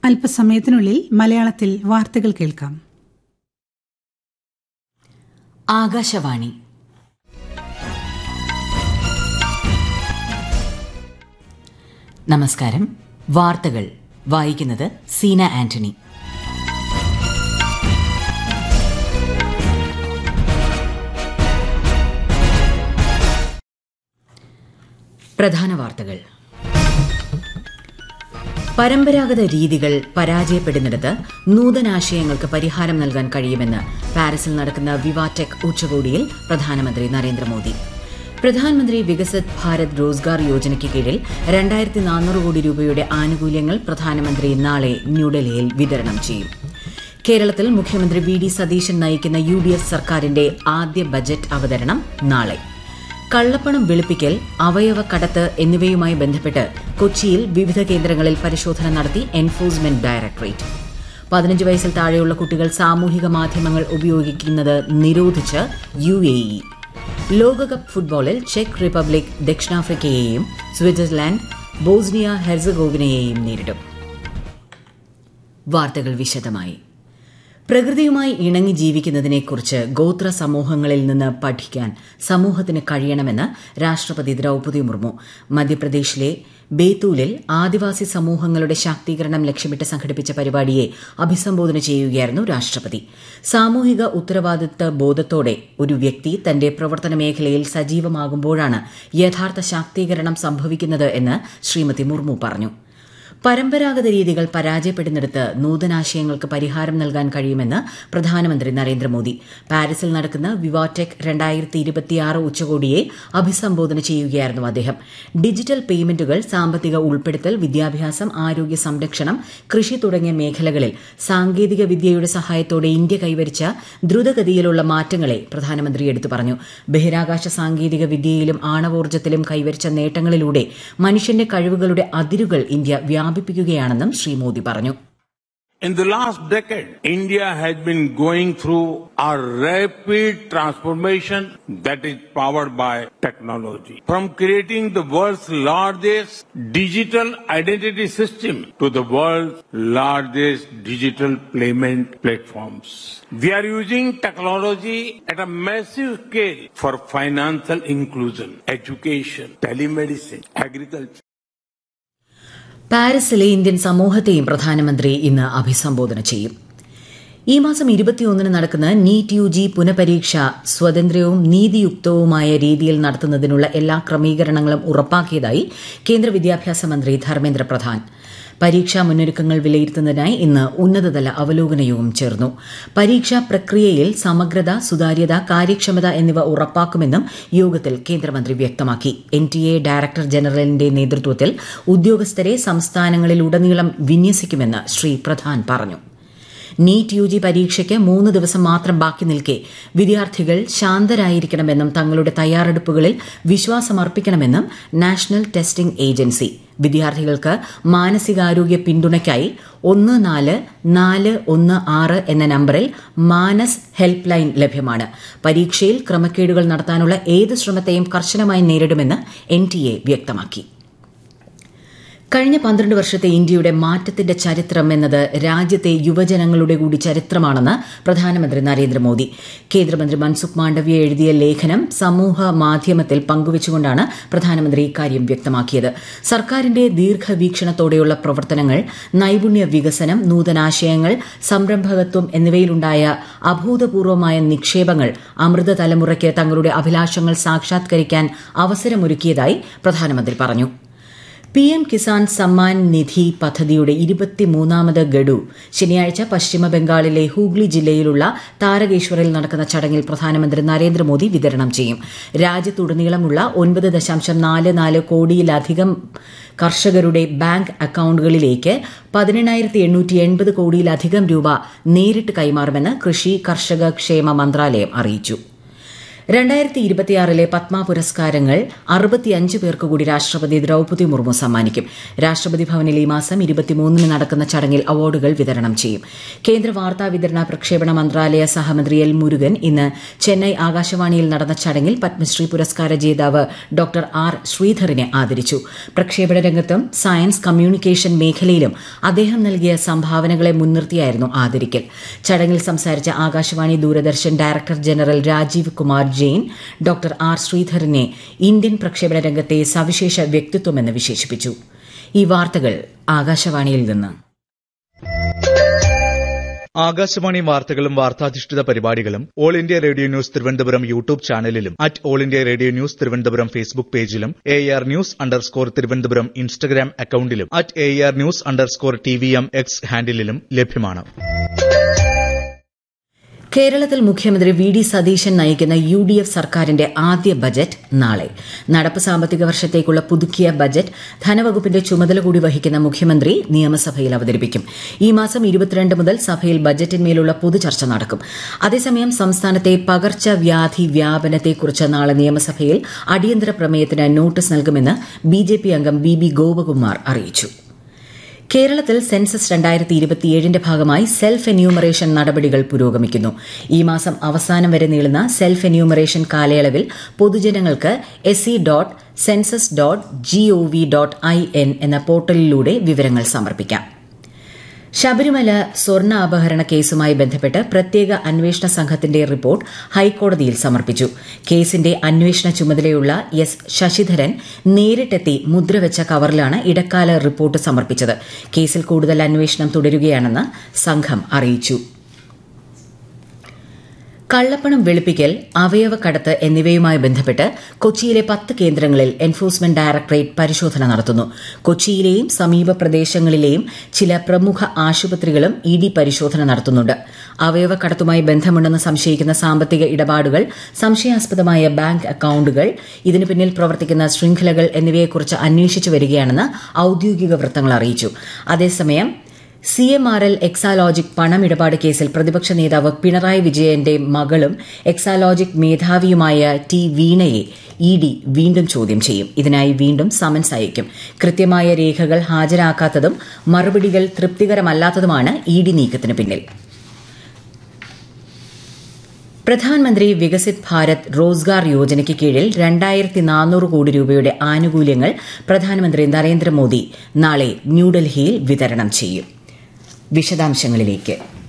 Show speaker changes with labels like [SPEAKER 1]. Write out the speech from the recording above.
[SPEAKER 1] അല്പസമയത്തിനുള്ളിൽ മലയാളത്തിൽ വാർത്തകൾ കേൾക്കാം
[SPEAKER 2] ആകാശവാണി നമസ്കാരം വാർത്തകൾ വായിക്കുന്നത് സീന ആന്റണി പ്രധാന വാർത്തകൾ പരമ്പരാഗത രീതികൾ പരാജയപ്പെടുന്നിടത്ത് നൂതനാശയങ്ങൾക്ക് പരിഹാരം നൽകാൻ കഴിയുമെന്ന് പാരീസിൽ നടക്കുന്ന വിവാടെക് ഉച്ചകോടിയിൽ പ്രധാനമന്ത്രി നരേന്ദ്രമോദി പ്രധാനമന്ത്രി വികസിത് ഭാരത് റോസ്ഗാർ യോജനയ്ക്ക് കീഴിൽ രണ്ടായിരത്തി നാനൂറ് കോടി രൂപയുടെ ആനുകൂല്യങ്ങൾ പ്രധാനമന്ത്രി നാളെ ന്യൂഡൽഹിയിൽ വിതരണം ചെയ്യും കേരളത്തിൽ മുഖ്യമന്ത്രി വി ഡി സതീശൻ നയിക്കുന്ന യു ഡി എഫ് സർക്കാരിന്റെ ആദ്യ ബജറ്റ് അവതരണം നാളെ കള്ളപ്പണം വെളുപ്പിക്കൽ അവയവ കടത്ത് എന്നിവയുമായി ബന്ധപ്പെട്ട് കൊച്ചിയിൽ വിവിധ കേന്ദ്രങ്ങളിൽ പരിശോധന നടത്തി എൻഫോഴ്സ്മെന്റ് ഡയറക്ടറേറ്റ് പതിനഞ്ച് വയസ്സിൽ താഴെയുള്ള കുട്ടികൾ സാമൂഹിക മാധ്യമങ്ങൾ ഉപയോഗിക്കുന്നത് നിരോധിച്ച് യു എ ഇ ലോകകപ്പ് ഫുട്ബോളിൽ ചെക്ക് റിപ്പബ്ലിക് ദക്ഷിണാഫ്രിക്കയെയും സ്വിറ്റ്സർലാൻഡ് ബോസ്നിയ ഹെർസഗോവിനയെയും നേരിടും വാർത്തകൾ വിശദമായി പ്രകൃതിയുമായി ഇണങ്ങി ജീവിക്കുന്നതിനെക്കുറിച്ച് ഗോത്ര സമൂഹങ്ങളിൽ നിന്ന് പഠിക്കാൻ സമൂഹത്തിന് കഴിയണമെന്ന് രാഷ്ട്രപതി ദ്രൌപദി മുർമു മധ്യപ്രദേശിലെ ബേത്തൂലിൽ ആദിവാസി സമൂഹങ്ങളുടെ ശാക്തീകരണം ലക്ഷ്യമിട്ട് സംഘടിപ്പിച്ച പരിപാടിയെ അഭിസംബോധന ചെയ്യുകയായിരുന്നു രാഷ്ട്രപതി സാമൂഹിക ഉത്തരവാദിത്ത ബോധത്തോടെ ഒരു വ്യക്തി തന്റെ പ്രവർത്തന മേഖലയിൽ സജീവമാകുമ്പോഴാണ് യഥാർത്ഥ ശാക്തീകരണം സംഭവിക്കുന്നത് എന്ന് ശ്രീമതി മുർമു പറഞ്ഞു പരമ്പരാഗത രീതികൾ പരാജയപ്പെടുന്നിടത്ത് നൂതനാശയങ്ങൾക്ക് പരിഹാരം നൽകാൻ കഴിയുമെന്ന് പ്രധാനമന്ത്രി നരേന്ദ്രമോദി പാരീസിൽ നടക്കുന്ന വിവാടെക് രണ്ടായിരത്തി ഇരുപത്തിയാറ് ഉച്ചകോടിയെ അഭിസംബോധന ചെയ്യുകയായിരുന്നു അദ്ദേഹം ഡിജിറ്റൽ പേയ്മെന്റുകൾ സാമ്പത്തിക ഉൾപ്പെടുത്തൽ വിദ്യാഭ്യാസം ആരോഗ്യ സംരക്ഷണം കൃഷി തുടങ്ങിയ മേഖലകളിൽ സാങ്കേതിക വിദ്യയുടെ സഹായത്തോടെ ഇന്ത്യ കൈവരിച്ച ദ്രുതഗതിയിലുള്ള മാറ്റങ്ങളെ പ്രധാനമന്ത്രി എടുത്തു പറഞ്ഞു ബഹിരാകാശ സാങ്കേതിക വിദ്യയിലും ആണവോർജ്ജത്തിലും കൈവരിച്ച നേട്ടങ്ങളിലൂടെ മനുഷ്യന്റെ കഴിവുകളുടെ അതിരുകൾ ഇന്ത്യ വ്യാപിപ്പിക്കുകയാണെന്നും ശ്രീ മോദി പറഞ്ഞു
[SPEAKER 3] In the last decade, India has been going through a rapid transformation that is powered by technology. From creating the world's largest digital identity system to the world's largest digital payment platforms. We are using technology at a massive scale for financial inclusion, education, telemedicine, agriculture.
[SPEAKER 2] പാരീസിലെ Indian സമൂഹത്തെയും പ്രധാനമന്ത്രി ഇന്ന് അഭിസംബോധന ചെയ്യും ഈ മാസം ഇരുപത്തിയൊന്നിന് നടക്കുന്ന നീറ്റ് യു ജി പുനഃപരീക്ഷ സ്വതന്ത്രവും നീതിയുക്തവുമായ രീതിയിൽ നടത്തുന്നതിനുള്ള എല്ലാ ക്രമീകരണങ്ങളും ഉറപ്പാക്കിയതായി കേന്ദ്ര വിദ്യാഭ്യാസ മന്ത്രി ധർമ്മേന്ദ്ര പ്രധാൻ പരീക്ഷാ മുന്നൊരുക്കങ്ങൾ വിലയിരുത്തുന്നതിനായി ഇന്ന് ഉന്നതതല അവലോകന യോഗം ചേർന്നു പരീക്ഷാ പ്രക്രിയയിൽ സമഗ്രത സുതാര്യത കാര്യക്ഷമത എന്നിവ ഉറപ്പാക്കുമെന്നും യോഗത്തിൽ കേന്ദ്രമന്ത്രി വ്യക്തമാക്കി എൻ ടി എ ഡയറക്ടർ ജനറലിന്റെ നേതൃത്വത്തിൽ ഉദ്യോഗസ്ഥരെ സംസ്ഥാനങ്ങളിലുടനീളം വിന്യസിക്കുമെന്ന് ശ്രീ പ്രധാൻ പറഞ്ഞു നീറ്റ് യു ജി പരീക്ഷയ്ക്ക് മൂന്ന് ദിവസം മാത്രം ബാക്കി നിൽക്കെ വിദ്യാർത്ഥികൾ ശാന്തരായിരിക്കണമെന്നും തങ്ങളുടെ തയ്യാറെടുപ്പുകളിൽ വിശ്വാസമർപ്പിക്കണമെന്നും നാഷണൽ ടെസ്റ്റിംഗ് ഏജൻസി വിദ്യാർത്ഥികൾക്ക് മാനസികാരോഗ്യ പിന്തുണയ്ക്കായി ഒന്ന് നാല് നാല് ഒന്ന് ആറ് എന്ന നമ്പറിൽ മാനസ് ഹെൽപ്പ് ലൈൻ ലഭ്യമാണ് പരീക്ഷയിൽ ക്രമക്കേടുകൾ നടത്താനുള്ള ഏത് ശ്രമത്തെയും കർശനമായി നേരിടുമെന്ന് എൻ വ്യക്തമാക്കി കഴിഞ്ഞ പന്ത്രണ്ട് വർഷത്തെ ഇന്ത്യയുടെ മാറ്റത്തിന്റെ ചരിത്രം എന്നത് രാജ്യത്തെ യുവജനങ്ങളുടെ കൂടി ചരിത്രമാണെന്ന് പ്രധാനമന്ത്രി നരേന്ദ്രമോദി കേന്ദ്രമന്ത്രി മൻസുഖ് മാണ്ഡവ്യ എഴുതിയ ലേഖനം സമൂഹ മാധ്യമത്തിൽ പങ്കുവച്ചുകൊണ്ടാണ് പ്രധാനമന്ത്രി ഇക്കാര്യം വ്യക്തമാക്കിയത് സർക്കാരിന്റെ ദീർഘവീക്ഷണത്തോടെയുള്ള പ്രവർത്തനങ്ങൾ നൈപുണ്യ വികസനം നൂതനാശയങ്ങൾ സംരംഭകത്വം എന്നിവയിലുണ്ടായ അഭൂതപൂർവമായ നിക്ഷേപങ്ങൾ അമൃത തലമുറയ്ക്ക് തങ്ങളുടെ അഭിലാഷങ്ങൾ സാക്ഷാത്കരിക്കാൻ അവസരമൊരുക്കിയതായി പ്രധാനമന്ത്രി പറഞ്ഞു പി എം കിസാൻ സമ്മാൻ നിധി പദ്ധതിയുടെ ഇരുപത്തിമൂന്നാമത് ഗഡു ശനിയാഴ്ച പശ്ചിമ ബംഗാളിലെ ഹൂഗ്ലി ജില്ലയിലുള്ള താരകേശ്വറിൽ നടക്കുന്ന ചടങ്ങിൽ പ്രധാനമന്ത്രി നരേന്ദ്രമോദി വിതരണം ചെയ്യും രാജ്യത്തുടനീളമുള്ള ഒൻപത് ദശാംശം നാല് നാല് കോടിയിലധികം കർഷകരുടെ ബാങ്ക് അക്കൌണ്ടുകളിലേക്ക് പതിനെണ്ണായിരത്തി എണ്ണൂറ്റി എൺപത് കോടിയിലധികം രൂപ നേരിട്ട് കൈമാറുമെന്ന് കൃഷി കർഷക ക്ഷേമ മന്ത്രാലയം അറിയിച്ചു രണ്ടായിരത്തി ഇരുപത്തിയാറിലെ പത്മ പുരസ്കാരങ്ങൾ അറുപത്തിയഞ്ച് പേർക്ക് കൂടി രാഷ്ട്രപതി ദ്രൌപതി മുർമു സമ്മാനിക്കും രാഷ്ട്രപതി ഭവനിൽ ഈ മാസം ഇരുപത്തിമൂന്നിന് നടക്കുന്ന ചടങ്ങിൽ അവാർഡുകൾ വിതരണം ചെയ്യും കേന്ദ്ര വാർത്താ വിതരണ പ്രക്ഷേപണ മന്ത്രാലയ സഹമന്ത്രി എൽ മുരുകൻ ഇന്ന് ചെന്നൈ ആകാശവാണിയിൽ നടന്ന ചടങ്ങിൽ പത്മശ്രീ പുരസ്കാര ജേതാവ് ഡോക്ടർ ആർ ശ്രീധറിനെ ആദരിച്ചു പ്രക്ഷേപണ രംഗത്തും സയൻസ് കമ്മ്യൂണിക്കേഷൻ മേഖലയിലും അദ്ദേഹം നൽകിയ സംഭാവനകളെ മുൻനിർത്തിയായിരുന്നു ആദരിക്കൽ ചടങ്ങിൽ സംസാരിച്ച Akashvani Doordarshan director general Rajeev Kumar Jain doctor R ശ്രീധരനെ ഇന്ത്യൻ പ്രക്ഷേപണ രംഗത്തെ സവിശേഷ വ്യക്തിത്വമെന്ന് വിശേഷിപ്പിച്ചു ഈ വാർത്തകൾ ആകാശവാണിയിൽ നിന്ന്
[SPEAKER 4] ആകാശവാണി വാർത്തകളും വാർത്താധിഷ്ഠിത പരിപാടികളും All India Radio News Thiruvananthapuram YouTube ചാനലിലും at All India Radio News Thiruvananthapuram Facebook പേജിലും A R news underscore Thiruvananthapuram Instagram അക്കൌണ്ടിലും at A R news underscore T V M X ഹാൻഡിലും ലഭ്യമാണ്
[SPEAKER 2] കേരളത്തിൽ മുഖ്യമന്ത്രി വി ഡി സതീശൻ നയിക്കുന്ന യു ഡി എഫ് സർക്കാരിന്റെ ആദ്യ ബജറ്റ് നാളെ നടപ്പ് സാമ്പത്തിക വർഷത്തേക്കുള്ള പുതുക്കിയ ബജറ്റ് ധനവകുപ്പിന്റെ ചുമതല കൂടി വഹിക്കുന്ന മുഖ്യമന്ത്രി നിയമസഭയിൽ അവതരിപ്പിക്കും ഈ മാസം ഇരുപത്തിരണ്ട് മുതൽ സഭയിൽ ബജറ്റിന്മേലുള്ള പൊതുചർച്ച നടക്കും അതേസമയം സംസ്ഥാനത്തെ പകർച്ചവ്യാധി വ്യാപനത്തെക്കുറിച്ച് നാളെ നിയമസഭയിൽ അടിയന്തര പ്രമേയത്തിന് നോട്ടീസ് നൽകുമെന്ന് ബിജെപി അംഗം ബി ബി ഗോപകുമാർ അറിയിച്ചു കേരളത്തിൽ സെൻസസ് രണ്ടായിരത്തി ഇരുപത്തിയേഴിന്റെ ഭാഗമായി സെൽഫ് എന്യൂമറേഷൻ നടപടികൾ പുരോഗമിക്കുന്നു ഈ മാസം അവസാനം വരെ നീളുന്ന സെൽഫ് എന്യൂമറേഷൻ കാലയളവിൽ പൊതുജനങ്ങൾക്ക് S C dot census dot G O V dot I N എന്ന പോർട്ടലിലൂടെ വിവരങ്ങൾ സമർപ്പിക്കാം ശബരിമല സ്വർണ്ണ അപഹരണ കേസുമായി ബന്ധപ്പെട്ട് പ്രത്യേക അന്വേഷണ സംഘത്തിന്റെ റിപ്പോർട്ട് ഹൈക്കോടതിയിൽ സമർപ്പിച്ചു കേസിന്റെ അന്വേഷണ ചുമതലയുള്ള എസ് ശശിധരൻ നേരിട്ടെത്തി മുദ്രവെച്ച കവറിലാണ് ഇടക്കാല റിപ്പോർട്ട് സമർപ്പിച്ചത് കേസിൽ കൂടുതൽ അന്വേഷണം തുടരുകയാണെന്ന് സംഘം അറിയിച്ചു കള്ളപ്പണം വെളുപ്പിക്കൽ അവയവക്കടത്ത് എന്നിവയുമായി ബന്ധപ്പെട്ട് കൊച്ചിയിലെ പത്ത് കേന്ദ്രങ്ങളിൽ എൻഫോഴ്സ്മെന്റ് ഡയറക്ടറേറ്റ് പരിശോധന നടത്തുന്നു കൊച്ചിയിലെയും സമീപ പ്രദേശങ്ങളിലെയും ചില പ്രമുഖ ആശുപത്രികളും ഇ ഡി പരിശോധന നടത്തുന്നുണ്ട് അവയവക്കടത്തുമായി ബന്ധമുണ്ടെന്ന് സംശയിക്കുന്ന സാമ്പത്തിക ഇടപാടുകൾ സംശയാസ്പദമായ ബാങ്ക് അക്കൌണ്ടുകൾ ഇതിനു പിന്നിൽ പ്രവർത്തിക്കുന്ന ശൃംഖലകൾ എന്നിവയെക്കുറിച്ച് അന്വേഷിച്ചു വരികയാണെന്ന് ഔദ്യോഗിക വൃത്തങ്ങൾ അറിയിച്ചു അതേസമയം C M R L Exalogic പണമിടപാട് കേസിൽ പ്രതിപക്ഷ നേതാവ് പിണറായി വിജയന്റെ മകളും എക്സാലോജിക് മേധാവിയുമായ ടി വീണയെ ഇ ഡി വീണ്ടും ചോദ്യം ചെയ്യും ഇതിനായി വീണ്ടും സമൻസ് അയക്കും കൃത്യമായ രേഖകൾ ഹാജരാക്കാത്തതും മറുപടികൾ തൃപ്തികരമല്ലാത്തതുമാണ് ഇ ഡി നീക്കത്തിന് പിന്നിൽ പ്രധാനമന്ത്രി വികസിത് ഭാരത് റോസ്ഗാർ യോജനയ്ക്ക് കീഴിൽ രണ്ടായിരത്തി നാനൂറ് കോടി രൂപയുടെ ആനുകൂല്യങ്ങൾ പ്രധാനമന്ത്രി നരേന്ദ്രമോദി നാളെ ന്യൂഡൽഹിയിൽ വിതരണം ചെയ്യും വിശദാംശങ്ങളിലേക്ക്